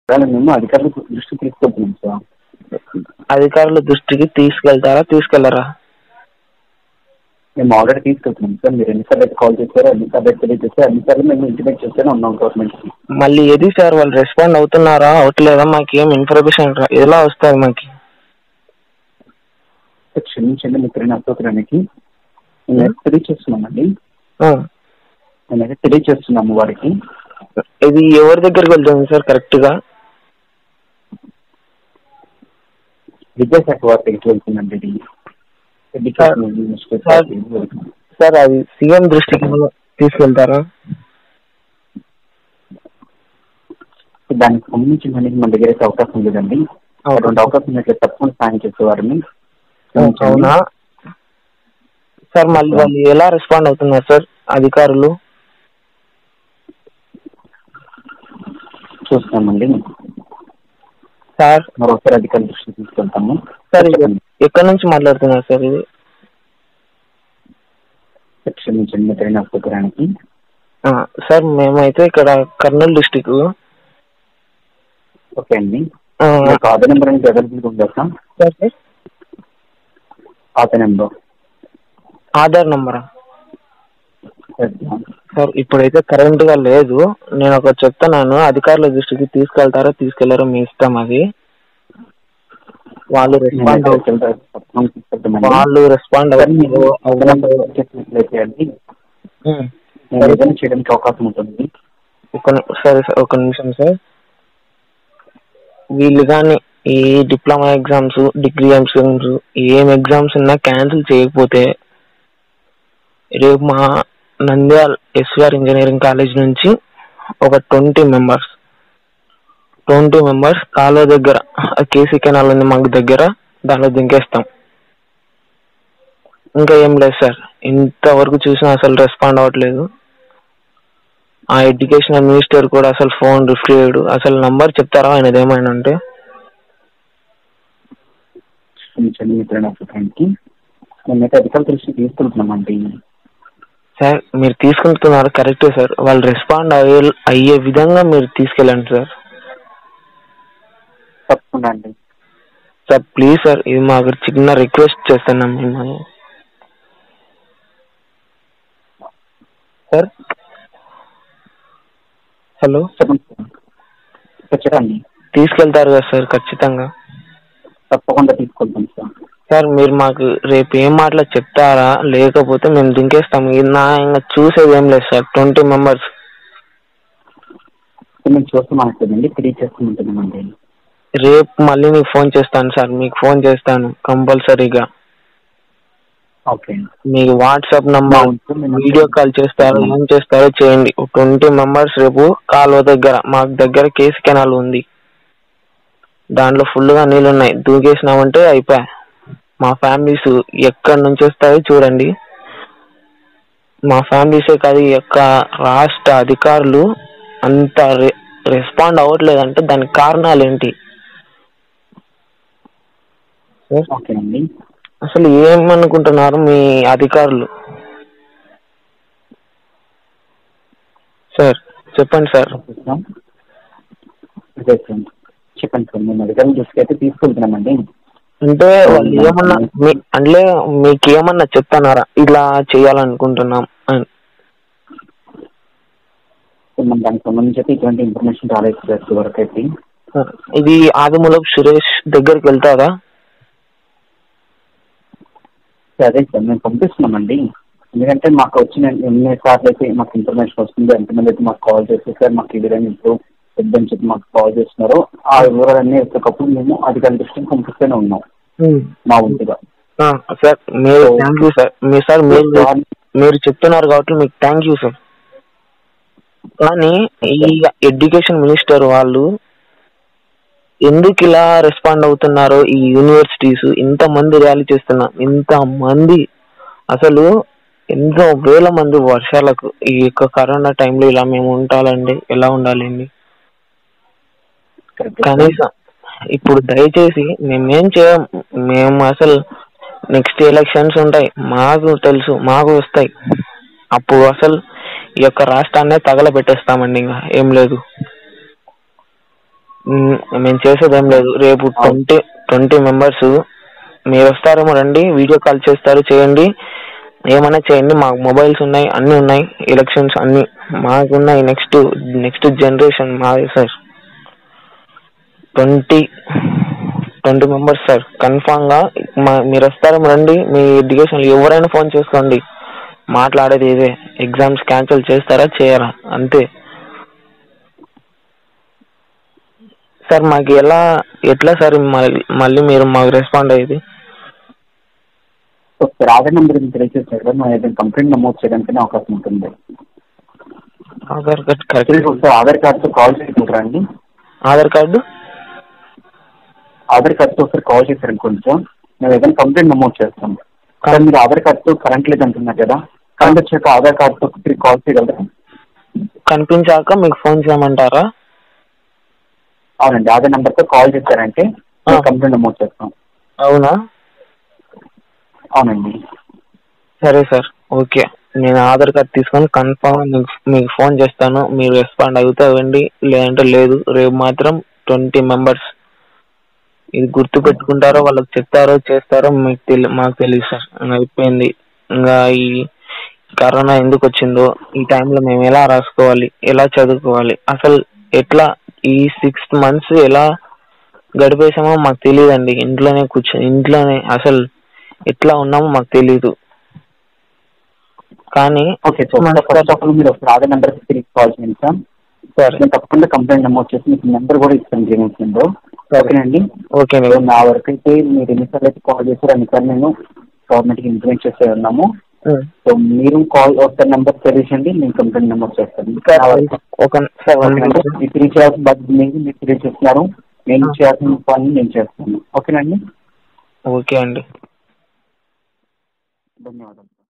Sir మేము అధికారుల దృష్టికి తీసుకెళ్తున్నాం సార్ అధికారుల దృష్టికి తీసుకెళ్తారా తీసుకెళ్లరా మేము ఆల్రెడీ తీసుకెళ్తున్నాం సార్ మీరు ఎన్నిసార్లు అయితే కాల్ చేశారో ఎన్నిసార్లు అయితే తెలియజేస్తే అన్నిసార్లు మేము ఇంటిమేట్ చేస్తూనే ఉన్నాం గవర్నమెంట్కి మళ్ళీ ఏది సార్ వాళ్ళు రెస్పాండ్ అవుతున్నారా అవట్లేదా మాకు ఏం ఇన్ఫర్మేషన్ రా- ఎలా వస్తుంది మాకు సార్ క్షమించండి మీ తిరిగిన అసౌకర్యానికి మేము తెలియచేస్తున్నామండి ఆ. మేమైతే తెలియచేస్తున్నాము వారికి ఇది ఎవరి దగ్గరికి వెళ్తుంది సార్ కరెక్ట్ గా విద్యాశాఖ వారి దగ్గరికి వెళ్తుందండి ఇది ఎడ్యుకేషన్ మినిస్టర్ సార్. దగ్గరికి వెళ్తుంది. సార్ అది సీఎం దృష్టికి తీసుకెళ్తారా దానికి సంబంధించి మనకి మన దగ్గర అయితే అవకాశం లేదండి అటువంటి అవకాశం ఉన్నట్లయితే తప్పకుండా సాయం చేసేవారిని అవునా సార్ మళ్ళీ వాళ్ళు ఎలా రెస్పాండ్ అవుతున్నారు సార్ అధికారులు చూస్తామండి సార్ మరోసారి అధికారుల దృష్టికి తీసుకెళ్తాము సార్ ఇది చెప్పండి. ఎక్కడి నుంచి మాట్లాడుతున్నారు సార్ ఇది క్షమించండి మీ తిరిగిన అసౌకర్యానికి ఆ, సార్ మేమైతే ఇక్కడ కర్నూలు డిస్టిక్ ఓకే అండి మీకు ఆధార్ నెంబర్ అనేది అవైలబుల్గా ఉందా sir sir Aadhaar number Aadhaar నంబరా సార్ ఇప్పుడైతే కరెంట్ గా లేదు నేను ఒకటి చెప్తున్నాను అధికారుల దృష్టికి తీసుకెళ్తారో తీసుకెళ్లారో మీ ఇష్టం అది వాళ్ళు రెస్పాండ్ వాళ్ళు రెస్పాండ్ చేసినట్లయితే అండి ఉమ్. నేను ఏదైనా చేయడానికి అవకాశం ఉంటుంది ఒక ని- సరే సార్ ఒక నిమిషం సార్ వీళ్ళు కానీ ఈ డిప్లొమా ఎగ్జామ్స్ డిగ్రీ ఎగ్జామ్స్ ఏం ఎగ్జామ్స్ ఉన్నా క్యాన్సిల్ చేయకపోతే రేపు మా నంద్యాల్ ఎస్విఆర్ ఇంజనీరింగ్ కాలేజ్ నుంచి ఒక ట్వంటీ మెంబర్స్ ట్వంటీ మెంబర్స్ కాలువ దగ్గర కేసీ కెనాల్ ఉంది మాకు దగ్గర దాంట్లో దింకేస్తాం ఇంకా ఏం లేదు సార్ ఇంతవరకు చూసినా అసలు రెస్పాండ్ అవ్వట్లేదు ఆ ఎడ్యుకేషనల్ మినిస్టర్ కూడా అసలు ఫోన్ రిఫ్ట్ చేయడు అసలు నంబర్ చెప్తారా ఆయనది ఏమైనా ఉంటే క్షమించండి మీ తిరిగిన అసౌకర్యానికి మేమైతే అధికారుల దృష్టికి తీసుకెళ్తున్నామండి సార్ మీరు తీసుకుంటున్నారు కరెక్టే సార్ వాళ్ళు రెస్పాండ్ అయ్యే అయ్యే విధంగా మీరు తీసుకెళ్ళండి సార్ తప్పకుండా అండి సార్ ప్లీజ్ సార్ ఇది మాకు చిన్న రిక్వెస్ట్ చేస్తున్నాం మిమ్మల్ని సార్ హలో చెప్పండి సార్ చెప్పండి తీసుకెళ్తారు కదా సార్ ఖచ్చితంగా తప్పకుండా తీసుకెళ్తాం సార్ సార్ మీరు మాకు రేపు ఏం మాటలో చెప్తారా లేకపోతే మేము దింకేస్తాం ఇది నా ఇంకా చూసేది ఏం లేదు సార్ ట్వంటీ మెంబర్స్ మేము చూస్తామంటుందండి తెలియచేస్తామంటున్నామండి రేపు మళ్ళీ మీకు ఫోన్ చేస్తాను సార్ మీకు ఫోన్ చేస్తాను కంపల్సరీగా ఓకే మీకు వాట్సాప్ నంబర్ వీడియో కాల్ చేస్తారో ఏం చేస్తారో చేయండి ట్వంటీ మెంబర్స్ రేపు కాలువ దగ్గర మాకు దగ్గర కేసు కెనాల్ ఉంది దాంట్లో ఫుల్గా నీళ్ళు ఉన్నాయి దూకేసినామంటే అయిపోయా మా ఫ్యామిలీస్ ఎక్కడి నుంచి వస్తాయో చూడండి మా ఫ్యామిలీసే కాదు ఈ యొక్క రాష్ట్ర అధికారులు అంత రె- రెస్పాండ్ అవ్వట్లేదంటే దానికి కారణాలు ఏంటి ఓకే అండి అసలు ఏమనుకుంటున్నారు మీ అధికారులు సార్ చెప్పండి సార్ ఓకే సార్ అదే సార్ చెప్పండి సార్ మేము అధికారుల దృష్టికి అయితే తీసుకెళ్తున్నామండి అంటే వాళ్ళు ఏమన్నా మీ అంటే మీకు ఏమన్నా చెప్తున్నారా ఇలా చేయాలనుకుంటున్నాం అని సో మనం దానికి సంబంధించి అయితే ఇటువంటి ఇన్ఫర్మేషన్ రాలేదు సార్ ఇప్పటివరకు అయితే సార్, ఇది ఆదిమూలపు సురేష్ దగ్గరికి వెళ్తారా సో అదే సార్ మేము పంపిస్తున్నామండి ఎందుకంటే మాకు వచ్చిన ఎన్ని సార్లు అయితే మాకు ఇన్ఫర్మేషన్ వస్తుంది ఎంతమంది అయితే మాకు కాల్ చేసి సార్ మాకు ఈ విధంగా ఇప్పుడు వద్దని చెప్పి మాకు కాల్ చేస్తున్నారో ఆ వివరాలన్నీ వచ్చేటప్పుడు మేము అధికారుల దృష్టికి పంపిస్తూనే ఉన్నాం మా వంతుగా ఆ, సార్ మీరు థ్యాంక్ యూ సార్ మీ సార్ మీరు మీరు చెప్తున్నారు కాబట్టి మీకు థ్యాంక్ యూ సార్ కానీ ఈ ఎడ్యుకేషన్ మినిస్టర్ వాళ్ళు ఎందుకు ఇలా రెస్పాండ్ అవుతున్నారో ఈ యూనివర్సిటీస్ ఇంత మంది ర్యాలీ చేస్తున్నా ఇంత మంది అసలు ఎంతో వేల మంది వర్షాలకు ఈ యొక్క కరోనా టైంలో ఇలా మేము ఉండాలండి ఎలా ఉండాలండి కనీసం ఇప్పుడు దయచేసి మేమేం చేయం మేము అసలు నెక్స్ట్ ఎలక్షన్స్ ఉంటాయి మాకు తెలుసు మాకు వస్తాయి అప్పుడు అసలు ఈ యొక్క రాష్ట్రాన్నే తగలబెట్టేస్తామండి ఇంకా ఏం లేదు మ్, మేము చేసేది ఏం లేదు రేపు ట్వంటీ ట్వంటీ మెంబర్స్ మీరు వస్తారేమో రండి వీడియో కాల్ చేస్తారు చేయండి ఏమైనా చేయండి మాకు మొబైల్స్ ఉన్నాయి అన్నీ ఉన్నాయి ఎలక్షన్స్ అన్నీ మాకున్నాయి నెక్స్ట్ నెక్స్ట్ జనరేషన్ మాది sir twenty twenty members sir confirm గా మా మీరు వస్తారేమో రండి మీ ఎడ్యుకేషన్ ఎవరైనా ఫోన్ చేసుకోండి మాట్లాడేది ఇదే ఎగ్జామ్స్ క్యాన్సిల్ చేస్తారా చేయరా అంతే సార్ మాకు ఎలా ఎట్లా సార్ మళ్ళీ మళ్ళీ మీరు మాకు రెస్పాండ్ అయ్యేది ఒకసారి ఆధార్ నెంబర్ తెలియజేస్తారు కదా మనం ఏదైనా కంప్లైంట్ నమోదు చేయడానికి అవకాశం ఉంటుంది ఆధార్ కార్డ్ యాక్చువల్లీ కరెక్ట్ ఒకసారి ఆధార్ కార్డ్తో కాల్ చేసుకుంటారా అండి ఆధార్ కార్డు ఆధార్ కార్డ్తో ఒకసారి కాల్ చేశారు కొంచెం మేము ఏదైనా కంప్లైంట్ నమోదు చేస్తాం సార్ మీరు ఆధార్ కార్డ్తో కరెంట్ లేదు అంటున్నారు కదా కరెంట్ వచ్చాక ఆధార్ కార్డ్తో తిరిగి కాల్ చేయగలరా కనిపించాక మీకు ఫోన్ చేయమంటారా అవునండి ఆధార్ నెంబర్తో కాల్ చేశారంటే మేము కంప్లైంట్ నమోదు చేస్తాం అవునా అవునండి సరే సార్ ఓకే నేను ఆధార్ కార్డ్ తీసుకొని కన్ఫామ్ మీకు మీకు ఫోన్ చేస్తాను మీరు రెస్పాండ్ అవుతే అవ్వండి లేదంటే లేదు రేపు మాత్రం ట్వంటీ మెంబర్స్ ఇది గుర్తు పెట్టుకుంటారో వాళ్ళకి చెప్తారో చేస్తారో మీకు తెలి మాకు తెలియదు సార్ ఇంకా అయిపోయింది ఇంకా ఈ కరోనా ఎందుకు వచ్చిందో ఈ టైంలో మేము ఎలా రాసుకోవాలి ఎలా చదువుకోవాలి అసలు ఎట్లా ఈ సిక్స్ మంత్స్ ఎలా గడిపేసామో మాకు తెలియదండి ఇంట్లోనే కూర్చో ఇంట్లోనే అసలు ఎట్లా ఉన్నామో మాకు తెలీదు కానీ okay so first of all మీరు ఒకసారి ఆధార్ నెంబర్ తిరిగి కాల్ చేయండి సార్ సరే నేను తప్పకుండా కంప్లైంట్ నమోదు చేసి మీకు నెంబర్ కూడా ఇస్తాను గ్రీవెన్స్ నెంబర్ ఓకేనండి ఓకే సో నా వరకు అయితే మీరు ఎన్నిసార్లు అయితే కాల్ చేశారో అన్నిసార్లు నేను గవర్నమెంట్కి ఇంప్లిమెంట్ చేసే ఉన్నాము సో మీరు కాల్ ఒకసారి నెంబర్ తెలియజేయండి నేను కంప్లైంట్ నమోదు చేస్తాను నా వరకు ఒక సార్ వన్ ఓకేనండి? మినిట్ మీరు తెలియచేయాల్సిన బాధ్యత మీరు మీరు తెలియజేస్తున్నారు నేను చేయాల్సిన పని నేను చేస్తాను ఓకేనండి ఓకే అండి ధన్యవాదాలు